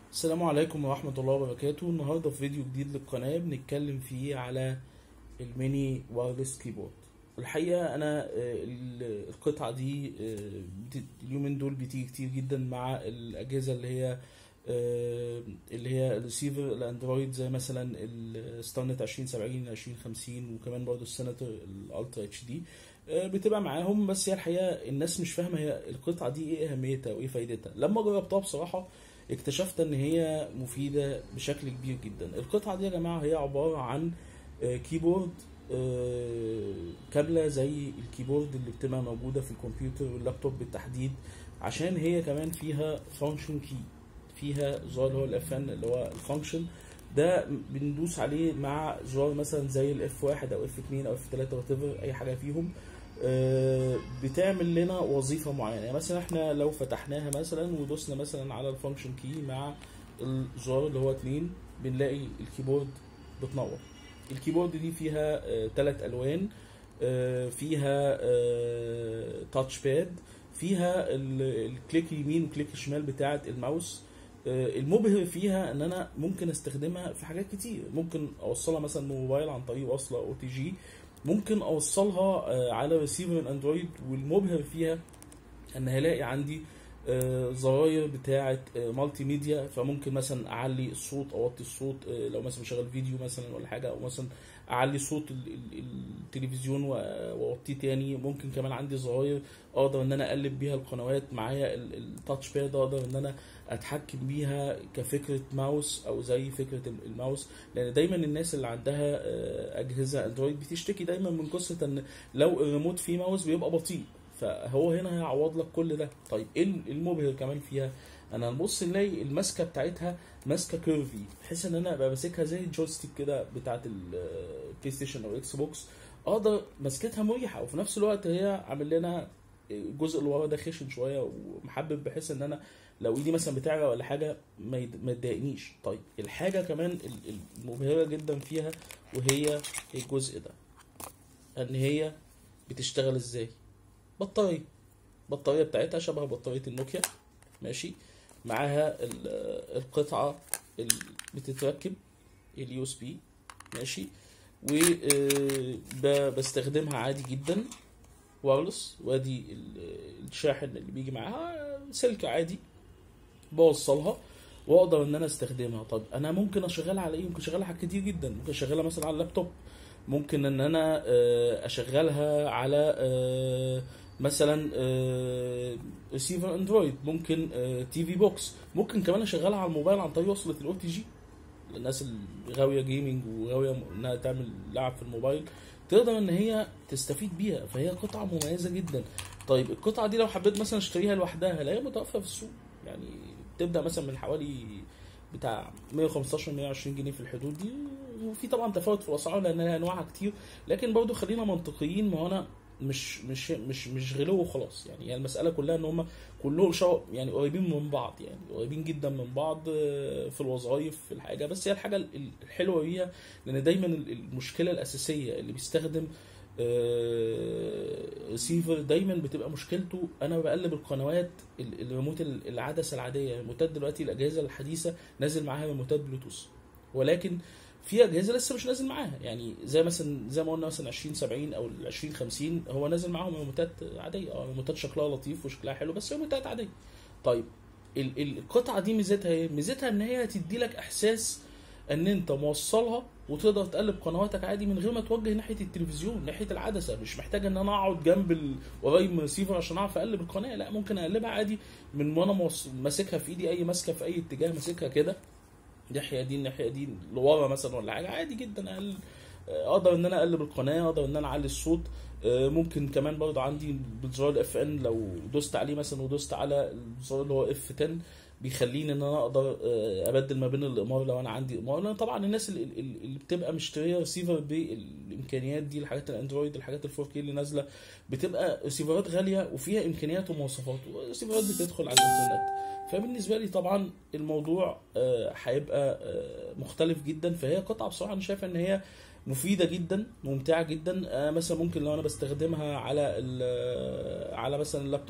السلام عليكم ورحمة الله وبركاته النهاردة في فيديو جديد للقناة بنتكلم فيه على الميني وايرلس كيبورد الحقيقة أنا آه، ال- القطعة دي آه، بت- اليومين دول بتيجي كتير جدا مع الأجهزة اللي هي آه، اللي هي الريسيفر الاندرويد زي مثلا الستارنت 2070 2050 وكمان برضه السيناتور الالترا اتش دي بتبقى معاهم بس هي الحقيقه الناس مش فاهمه هي القطعه دي ايه اهميتها وايه فايدتها لما جربتها بصراحه اكتشفت ان هي مفيده بشكل كبير جدا القطعه دي يا جماعه هي عباره عن آه، كيبورد آه، كامله زي الكيبورد اللي بتبقى موجوده في الكمبيوتر واللابتوب بالتحديد عشان هي كمان فيها فانكشن كي فيها زرار اللي هو الاف ان اللي هو الفانكشن ده بندوس عليه مع زرار مثلا زي الاف واحد او اف 2 او اف 3 وات اي حاجه فيهم آه، بتعمل لنا وظيفه معينه يعني مثلا احنا لو فتحناها مثلا ودوسنا مثلا على الفانكشن كي مع الزرار اللي هو 2 بنلاقي الكيبورد بتنور الكيبورد دي فيها ثلاث الوان آه، فيها تاتش باد فيها ال- الكليك يمين وكليك شمال بتاعه الماوس آه، المبهر فيها ان انا ممكن استخدمها في حاجات كتير ممكن اوصلها مثلا من موبايل عن طريق وصله او تي جي ممكن اوصلها آه، على ريسيفر الاندرويد والمبهر فيها ان هلاقي عندي آه، زراير بتاعه آه، مالتي ميديا فممكن مثلا اعلي الصوت اوطي الصوت آه، لو مثلا بشغل فيديو مثلا ولا حاجه او مثلا اعلي صوت ال- ال- التلفزيون و- واوطيه تاني ممكن كمان عندي زراير اقدر ان انا اقلب بيها القنوات معايا ال- التاتش باد اقدر ان انا اتحكم بيها كفكره ماوس او زي فكره ال- الماوس لان دايما الناس اللي عندها آه، اجهزه اندرويد بتشتكي دايما من قصه ان لو الريموت فيه ماوس بيبقى بطيء فهو هنا هيعوض لك كل ده طيب ايه المبهر كمان فيها انا هنبص نلاقي الماسكه بتاعتها ماسكه كيرفي بحيث ان انا ابقى ماسكها زي الجويستيك كده بتاعت البلاي ستيشن او اكس بوكس اقدر ماسكتها مريحه وفي نفس الوقت هي عامل لنا الجزء اللي ورا ده خشن شويه ومحبب بحيث ان انا لو ايدي مثلا بتعرق ولا حاجه ما يد- ما تضايقنيش طيب الحاجه كمان ال- المبهره جدا فيها وهي الجزء ده ان هي بتشتغل ازاي بطاريه البطاريه بتاعتها شبه بطاريه النوكيا ماشي معاها ال- القطعه اللي بتتركب اليو اس بي ماشي وبستخدمها عادي جدا وايرلس وادي ال- الشاحن اللي بيجي معاها سلك عادي بوصلها واقدر ان انا استخدمها طب انا ممكن اشغلها على ايه ممكن اشغلها على كتير جدا ممكن اشغلها مثلا على اللابتوب ممكن ان انا آه، اشغلها على آه، مثلا ريسيفر اندرويد ممكن تي في بوكس ممكن كمان اشغلها على الموبايل عن طريق وصله الاو تي جي الناس اللي غاويه جيمنج وغاويه انها تعمل لعب في الموبايل تقدر ان هي تستفيد بيها فهي قطعه مميزه جدا طيب القطعه دي لو حبيت مثلا اشتريها لوحدها لا هي متوفره في السوق يعني تبدا مثلا من حوالي بتاع 115 120 جنيه في الحدود دي وفي طبعا تفاوت في الاسعار لان لها انواعها كتير لكن برضو خلينا منطقيين ما هو انا مش مش مش مش غلو وخلاص يعني هي المساله كلها ان هم كلهم شو يعني قريبين من بعض يعني قريبين جدا من بعض آه، في الوظائف في الحاجه بس هي الحاجه ال- الحلوه بيها لان دايما ال- المشكله الاساسيه اللي بيستخدم ريسيفر دايما بتبقى مشكلته انا بقلب القنوات ال- الريموت ال- العدسه العاديه الريموتات دلوقتي الاجهزه الحديثه نازل معاها ريموتات بلوتوث ولكن في اجهزه لسه مش نازل معاها يعني زي مثلا زي ما قلنا مثلا 2070 او ال 2050 هو نازل معاهم ريموتات عاديه اه ريموتات شكلها لطيف وشكلها حلو بس ريموتات عاديه طيب ال- ال- القطعه دي ميزتها ايه؟ ميزتها ان هي تدي لك احساس ان انت موصلها وتقدر تقلب قنواتك عادي من غير ما توجه ناحيه التلفزيون ناحيه العدسه مش محتاج ان انا اقعد جنب ال... قريب من الريسيفر عشان اعرف اقلب القناه لا ممكن اقلبها عادي من وانا موص... ماسكها في ايدي اي ماسكه في اي اتجاه ماسكها كده الناحيه دي الناحيه دي لورا مثلا ولا حاجه عادي جدا أقل... اقدر ان انا اقلب القناه اقدر ان انا اعلي الصوت آه، ممكن كمان برضه عندي بزرار الاف ان لو دوست عليه مثلا ودوست على الزرار اللي هو اف 10 بيخليني ان انا اقدر آه، ابدل ما بين الاقمار لو انا عندي اقمار لان طبعا الناس اللي, اللي بتبقى مشتريه ريسيفر بالامكانيات دي الحاجات الاندرويد الحاجات ال 4 كي اللي نازله بتبقى ريسيفرات غاليه وفيها امكانيات ومواصفات والريسيفرات بتدخل على الانترنت فبالنسبه لي طبعا الموضوع آه، هيبقى آه، مختلف جدا فهي قطعه بصراحه انا شايف ان هي مفيده جدا ممتعه جدا آه، مثلا ممكن لو انا بستخدمها على ال- على مثلا اللابتوب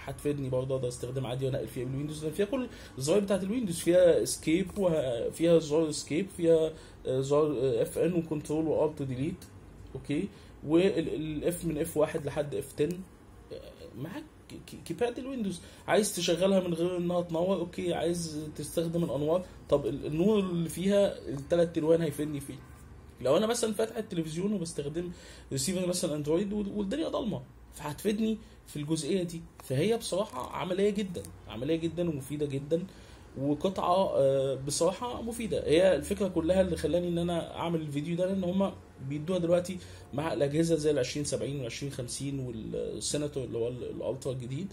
هتفيدني برضه اقدر استخدمها عادي وانقل فيها بالويندوز لان فيها كل الزراير بتاعت الويندوز فيها اسكيب وفيها زرار اسكيب فيها آه، زرار اف ان وكنترول والت ديليت اوكي والاف من اف 1 لحد اف 10 آه، معاك كي- كيباد الويندوز عايز تشغلها من غير انها تنور اوكي عايز تستخدم الانوار طب ال- النور اللي فيها الثلاث الوان هيفيدني فيه لو انا مثلا فاتح التلفزيون وبستخدم ريسيفر مثلا اندرويد وال- والدنيا ضلمه فهتفيدني في الجزئيه دي فهي بصراحه عمليه جدا عمليه جدا ومفيده جدا وقطعه آه، بصراحه مفيده هي الفكره كلها اللي خلاني ان انا اعمل الفيديو ده لان هم بيدوها دلوقتي مع الاجهزه زي ال 2070 وال 2050 والسيناتور اللي هو ال- الالترا الجديد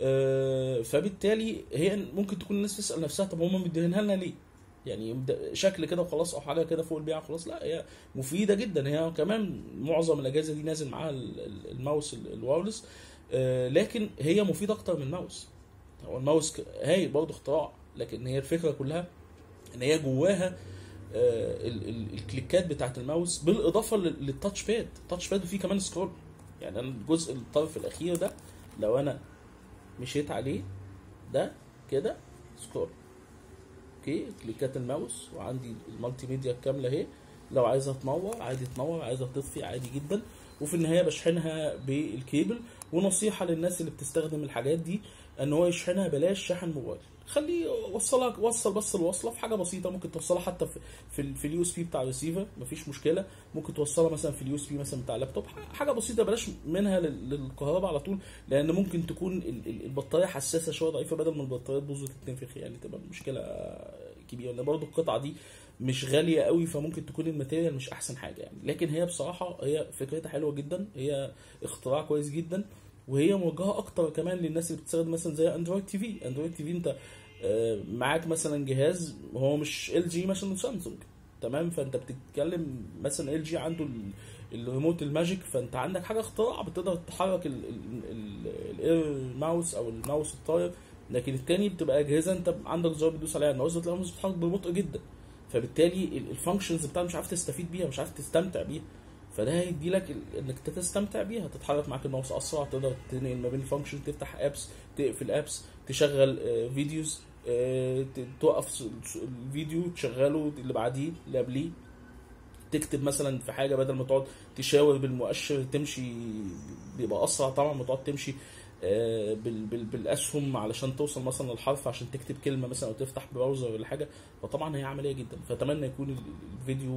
آه، فبالتالي هي ممكن تكون الناس تسال نفسها طب هم مدينها لنا ليه؟ يعني ده شكل كده وخلاص او حاجه كده فوق البيع خلاص لا هي مفيده جدا هي كمان معظم الاجهزه دي نازل معاها ال- ال- الماوس ال- الوايرلس آه، لكن هي مفيده اكتر من الماوس هو الماوس ك- هاي برضه اختراع لكن هي الفكره كلها ان هي جواها آه، ال- ال- الكليكات بتاعت الماوس بالاضافه لل- للتاتش باد التاتش باد فيه كمان سكرول يعني انا الجزء الطرف الاخير ده لو انا مشيت عليه ده كده سكرول اوكي كليكات الماوس وعندي المالتي ميديا الكامله اهي لو عايزها تنور عادي تنور عايزها تطفي عادي جدا وفي النهايه بشحنها بالكيبل ونصيحه للناس اللي بتستخدم الحاجات دي ان هو يشحنها بلاش شحن موبايل خليه وصلها وصل بس الوصله في حاجه بسيطه ممكن توصلها حتى في في, ال- في اليو اس بي بتاع الريسيفر مفيش مشكله ممكن توصلها مثلا في اليو اس بي مثلا بتاع اللابتوب ح- حاجه بسيطه بلاش منها لل- للكهرباء على طول لان ممكن تكون ال- ال- البطاريه حساسه شويه ضعيفه بدل ما البطاريه تبوظ وتتنفخ يعني تبقى مشكله كبيره لان برضه القطعه دي مش غاليه قوي فممكن تكون الماتيريال مش احسن حاجه يعني لكن هي بصراحه هي فكرتها حلوه جدا هي اختراع كويس جدا وهي موجهه اكتر كمان للناس اللي بتستخدم مثلا زي اندرويد تي في اندرويد تي في انت آه، معاك مثلا جهاز هو مش ال جي مثلا سامسونج تمام فانت بتتكلم مثلا ال جي عنده ال- الريموت الماجيك فانت عندك حاجه اختراع بتقدر تحرك ال- ال- ال- الاير ماوس او الماوس الطاير لكن التاني بتبقى اجهزه انت عندك زرار بتدوس عليها الماوس بتلاقي الماوس بيتحرك ببطء جدا فبالتالي ال- الفانكشنز بتاعها مش عارف تستفيد بيها مش عارف تستمتع بيها فده هيدي لك ال- انك تستمتع بيها تتحرك معاك الماوس اسرع تقدر تنقل ما بين الفانكشن تفتح ابس تقفل ابس تشغل آه، فيديوز آه، ت- توقف س- س- الفيديو تشغله اللي بعديه اللي قبليه تكتب مثلا في حاجه بدل ما تقعد تشاور بالمؤشر تمشي بيبقى اسرع طبعا ما تقعد تمشي آه، بال- بال- بالاسهم علشان توصل مثلا للحرف عشان تكتب كلمه مثلا او تفتح براوزر ولا حاجه فطبعا هي عمليه جدا فاتمنى يكون ال- الفيديو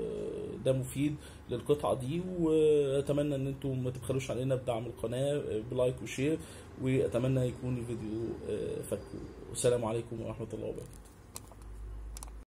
آه، ده مفيد للقطعه دي واتمنى ان انتم ما تبخلوش علينا بدعم القناه آه، بلايك وشير واتمنى يكون الفيديو آه، فاتكم والسلام عليكم ورحمه الله وبركاته